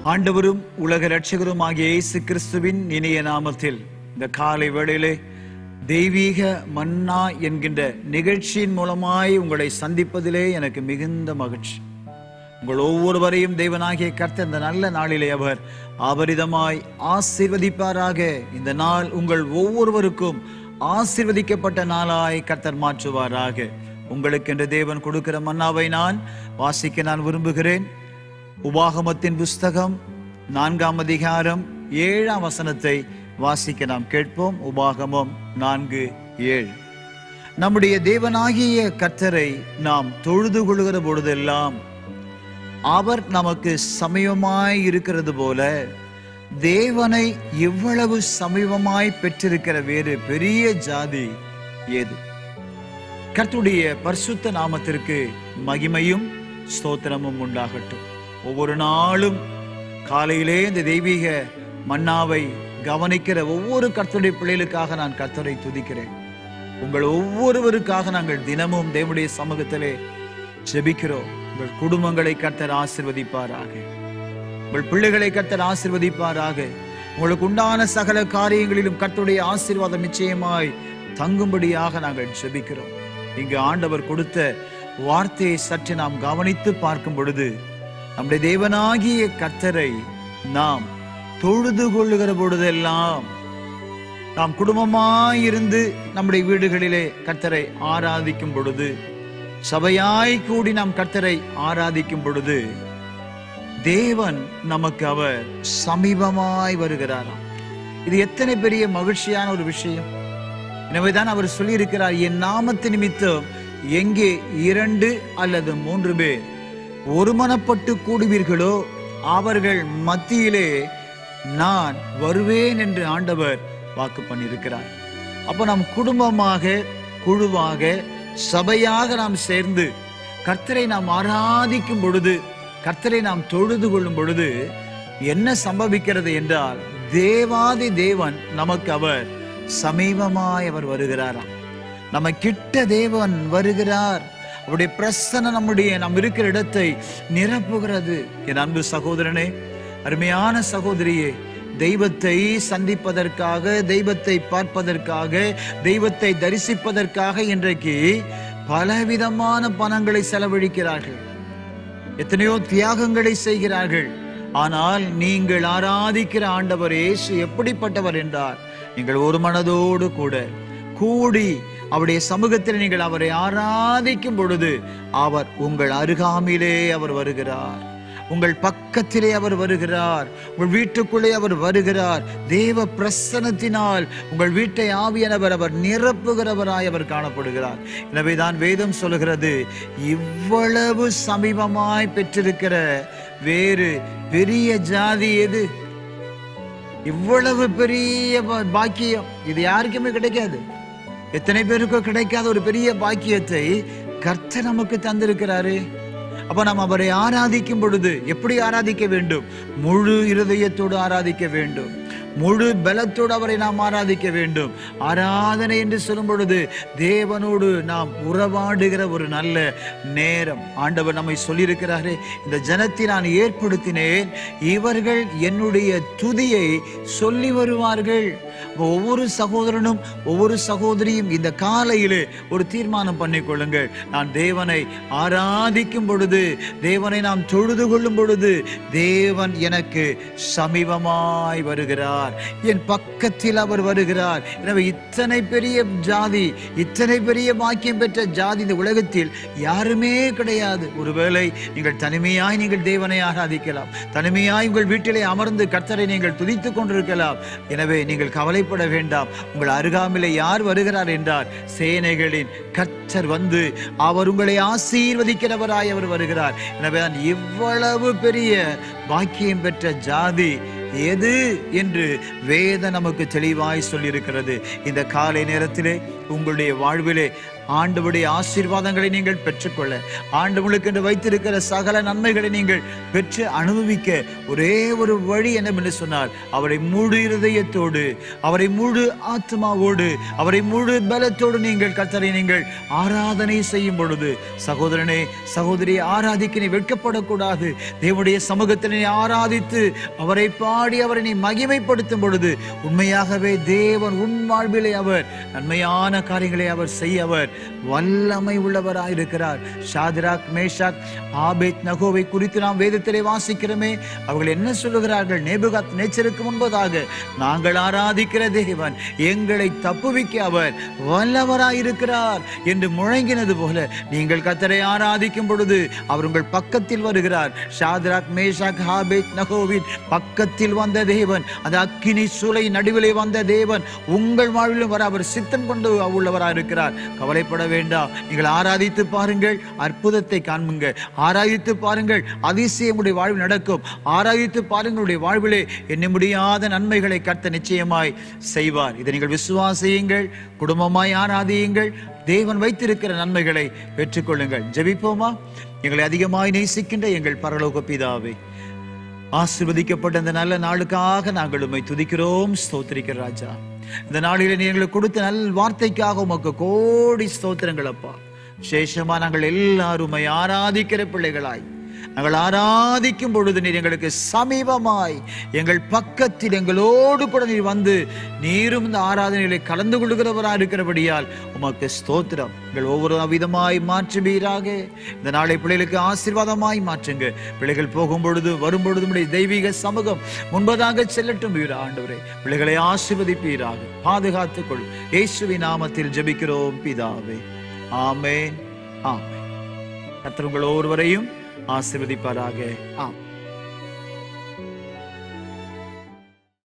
ஆண்டவரும் உலக ரட்சகரும் ஆகிய இயேசு கிறிஸ்துவின் இனிய நாமத்தில் இந்த காலை வேளையிலே தெய்வீக மன்னா என்கின்ற நிகழ்ச்சியின் மூலமாய் உங்களை சந்திப்பதிலே எனக்கு மிகுந்த மகிழ்ச்சி உங்கள் ஒவ்வொருவரையும் தேவனாகிய கர்த்தர் இந்த நல்ல நாளிலே அவர் அபரிதமாய் ஆசீர்வதிப்பாராக இந்த நாள் உங்கள் ஒவ்வொருவருக்கும் ஆசீர்வதிக்கப்பட்ட நாளாய் கர்த்தர் மாற்றுவாராக உங்களுக்கு என்று தேவன் கொடுக்கிற மன்னாவை நான் வாசிக்க நான் விரும்புகிறேன் உபாகமத்தின் புஸ்தகம் நான்காம் அதிகாரம் ஏழாம் வசனத்தை வாசிக்க நாம் கேட்போம் உபாகமம் நான்கு ஏழு நம்முடைய தேவனாகிய கர்த்தரை நாம் தொழுது கொள்கிற பொழுதெல்லாம் அவர் நமக்கு சமீபமாய் இருக்கிறது போல தேவனை இவ்வளவு சமீபமாய் பெற்றிருக்கிற வேறு பெரிய ஜாதி ஏது கர்த்தருடைய பரிசுத்த நாமத்திற்கு மகிமையும் ஸ்தோத்திரமும் உண்டாகட்டும் ஒவ்வொரு நாளும் காலையிலே இந்த தெய்வீக மன்னாவை கவனிக்கிற ஒவ்வொரு கர்த்தருடைய பிள்ளைகளுக்காக நான் கர்த்தரை துதிக்கிறேன் உங்கள் ஒவ்வொருவருக்காக நாங்கள் தினமும் தேவனுடைய சமூகத்திலே ஜெபிக்கிறோம் உங்கள் குடும்பங்களை கர்த்தர் ஆசிர்வதிப்பாராக உங்கள் பிள்ளைகளை கர்த்தர் ஆசிர்வதிப்பாராக உங்களுக்கு உண்டான சகல காரியங்களிலும் கர்த்தருடைய ஆசீர்வாதம் நிச்சயமாய் தங்கும்படியாக நாங்கள் ஜெபிக்கிறோம் இங்கு ஆண்டவர் கொடுத்த வார்த்தையை சற்று நாம் கவனித்து பார்க்கும் பொழுது நம்முடைய தேவனாகிய கர்த்தரை நாம் தொழுது கொள்ளுகிற பொழுதெல்லாம் நாம் குடும்பமாயிருந்து நம்முடைய வீடுகளிலே கர்த்தரை ஆராதிக்கும் பொழுது சபையாய் கூடி நாம் கர்த்தரை ஆராதிக்கும் பொழுது தேவன் நமக்கு அவர் சமீபமாய் வருகிறாராம் இது எத்தனை பெரிய மகிழ்ச்சியான ஒரு விஷயம் எனவேதான் அவர் சொல்லியிருக்கிறார் என் நாமத்து நிமித்தம் எங்கே இரண்டு அல்லது மூன்று பேர் ஒருமனப்பட்டு கூடுவீர்களோ அவர்கள் மத்தியிலே நான் வருவேன் என்று ஆண்டவர் வாக்கு பண்ணியிருக்கிறார் அப்போ நாம் குடும்பமாக குழுவாக சபையாக நாம் சேர்ந்து கர்த்தரை நாம் ஆராதிக்கும் பொழுது கர்த்தரை நாம் தொழுது கொள்ளும் பொழுது என்ன சம்பவிக்கிறது என்றால் தேவாதி தேவன் நமக்கு அவர் சமீபமாய் அவர் வருகிறாராம் நம்ம கிட்ட தேவன் வருகிறார் அவருடைய பிரசன நம்முடைய நம் இருக்கிற இடத்தை நிரப்புகிறது என் அன்பு சகோதரனே அருமையான சகோதரியே தெய்வத்தை சந்திப்பதற்காக தெய்வத்தை பார்ப்பதற்காக தெய்வத்தை தரிசிப்பதற்காக இன்றைக்கு பலவிதமான பணங்களை செலவழிக்கிறார்கள் எத்தனையோ தியாகங்களை செய்கிறார்கள் ஆனால் நீங்கள் ஆராதிக்கிற ஆண்டவர் இயேசு எப்படிப்பட்டவர் என்றார் நீங்கள் ஒரு மனதோடு கூட கூடி அவருடைய சமூகத்தில் நீங்கள் அவரை ஆராதிக்கும் பொழுது அவர் உங்கள் அருகாமையிலே அவர் வருகிறார் உங்கள் பக்கத்திலே அவர் வருகிறார் உங்கள் வீட்டுக்குள்ளே அவர் வருகிறார் தேவ பிரசனத்தினால் உங்கள் வீட்டை ஆவியானவர் அவர் நிரப்புகிறவராய் அவர் காணப்படுகிறார் எனவே தான் வேதம் சொல்லுகிறது இவ்வளவு சமீபமாய் பெற்றிருக்கிற வேறு பெரிய ஜாதி எது இவ்வளவு பெரிய பா- பாக்கியம் இது யாருக்குமே கிடைக்காது எத்தனை பேருக்கோ கிடைக்காத ஒரு பெரிய பாக்கியத்தை கர்த்தர் நமக்கு தந்திருக்கிறாரு அப்ப நாம் அவரை ஆராதிக்கும் பொழுது எப்படி ஆராதிக்க வேண்டும் முழு இருதயத்தோடு ஆராதிக்க வேண்டும் முழு பலத்தோடு அவரை நாம் ஆராதிக்க வேண்டும் ஆராதனை என்று சொல்லும் பொழுது தேவனோடு நாம் உறவாடுகிற ஒரு நல்ல நேரம் ஆண்டவர் நம்மை சொல்லியிருக்கிறாரே இந்த ஜனத்தை நான் ஏற்படுத்தினேன் இவர்கள் என்னுடைய துதியை சொல்லி வருவார்கள் அப்ப ஒவ்வொரு சகோதரனும் ஒவ்வொரு சகோதரியும் இந்த காலையிலே ஒரு தீர்மானம் பண்ணிக்கொள்ளுங்கள் நான் தேவனை ஆராதிக்கும் பொழுது தேவனை நாம் தொழுது கொள்ளும் பொழுது தேவன் எனக்கு சமீபமாய் வருகிறார் என் பக்கத்தில் அவர் வருகிறார் எனவே இத்தனை பெரிய ஜாதி இத்தனை பெரிய பாக்கியம் பெற்ற ஜாதி இந்த உலகத்தில் யாருமே கிடையாது ஒருவேளை நீங்கள் தனிமையாய் நீங்கள் தேவனை ஆராதிக்கலாம் தனிமையாய் உங்கள் வீட்டிலே அமர்ந்து கர்த்தரை நீங்கள் துதித்துக் கொண்டிருக்கலாம் எனவே நீங்கள் கவலைப்பட வேண்டாம் உங்கள் அருகாமையிலே யார் வருகிறார் என்றார் சேனைகளின் கர்த்தர் வந்து அவர் உங்களை ஆசீர்வதிக்கிறவராய் அவர் வருகிறார் எனவே தான் இவ்வளவு பெரிய பாக்கியம் பெற்ற ஜாதி எது என்று வேத நமக்கு தெளிவாய் சொல்லியிருக்கிறது இந்த காலை நேரத்திலே உங்களுடைய வாழ்விலே ஆண்டவருடைய ஆசீர்வாதங்களை நீங்கள் பெற்றுக்கொள்ள ஆண்டவர்களுக்கு என்று வைத்திருக்கிற சகல நன்மைகளை நீங்கள் பெற்று அனுபவிக்க ஒரே ஒரு வழி என்னவென்று சொன்னால் அவரை முழு இருதயத்தோடு அவரை முழு ஆத்மாவோடு அவரை முழு பலத்தோடு நீங்கள் கர்த்தரை நீங்கள் ஆராதனை செய்யும் பொழுது சகோதரனே சகோதரியை ஆராதிக்க நீ வெட்கப்படக்கூடாது தேவனுடைய சமூகத்தில் நீ ஆராதித்து அவரை பாடி அவரை நீ மகிமைப்படுத்தும் பொழுது உண்மையாகவே தேவன் உன் வாழ்விலே அவர் நன்மையான காரியங்களை அவர் செய்ய அவர் வல்லமை உள்ளவராயிருக்கிறார் ஷாதிராக் மேஷாக் ஆபேத் நகோவை குறித்து நாம் வேதத்திலே வாசிக்கிறோமே அவர்கள் என்ன சொல்லுகிறார்கள் நேபுகாத் நேச்சருக்கு முன்பதாக நாங்கள் ஆராதிக்கிற தேவன் எங்களை தப்புவிக்க அவர் வல்லவராயிருக்கிறார் என்று முழங்கினது போல நீங்கள் கத்தரை ஆராதிக்கும் பொழுது அவர் உங்கள் பக்கத்தில் வருகிறார் ஷாத்ராக் மேஷாக் ஹாபேத் நகோவின் பக்கத்தில் வந்த தேவன் அந்த அக்கினி சூளை நடுவிலே வந்த தேவன் உங்கள் வாழ்விலும் வர அவர் சித்தம் கொண்டு உள்ளவராயிருக்கிறார் கவலைப்பட வேண்டாம் நீங்கள் ஆராதித்து பாருங்கள் அற்புதத்தை காண்புங்க ஆராதித்து பாருங்கள் அதிசயம் உடைய வாழ்வில் நடக்கும் ஆராதித்து பாருங்கள் உடைய வாழ்விலே எண்ண முடியாத நன்மைகளை கர்த்த நிச்சயமாய் செய்வார் இதை நீங்கள் விசுவாசியுங்கள் குடும்பமாய் ஆராதியுங்கள் தேவன் வைத்திருக்கிற நன்மைகளை பெற்றுக்கொள்ளுங்கள் ஜெபிப்போமா எங்களை அதிகமாய் நேசிக்கின்ற எங்கள் பரலோக பிதாவே ஆசிர்வதிக்கப்பட்ட இந்த நல்ல நாளுக்காக நாங்கள் உம்மை துதிக்கிறோம் ஸ்தோத்திரிக்கிற ராஜா இந்த நாளிலே நீ எங்களுக்கு கொடுத்த நல் வார்த்தைக்காக உமக்கு கோடி ஸ்தோத்திரங்கள் அப்பா விசேஷமா நாங்கள் எல்லாரும் உம்மை ஆராதிக்கிற பிள்ளைகளாய் நாங்கள் ஆராதிக்கும் பொழுது நீர் எங்களுக்கு சமீபமாய் எங்கள் பக்கத்தில் எங்களோடு கூட நீர் வந்து நீரும் இந்த ஆராதனைகளை கலந்து கொள்கிறவராக இருக்கிறபடியால் உமக்கு ஸ்தோத்திரம் எங்கள் ஒவ்வொரு விதமாய் மாற்றுவீராக இந்த நாளை பிள்ளைகளுக்கு ஆசீர்வாதமாய் மாற்றுங்க பிள்ளைகள் போகும் பொழுது வரும் பொழுது உம்முடைய தெய்வீக சமூகம் முன்பதாக செல்லட்டும் வீர ஆண்டவரே பிள்ளைகளை ஆசீர்வதிப்பீராக பாதுகாத்துக் கொள் இயேசுவின் நாமத்தில் ஜெபிக்கிறோம் பிதாவே ஆமென் ஆமென் கர்த்தர் உங்கள் ஒவ்வொருவரையும் ஆசீர்வதிப்பாராக ஆமென்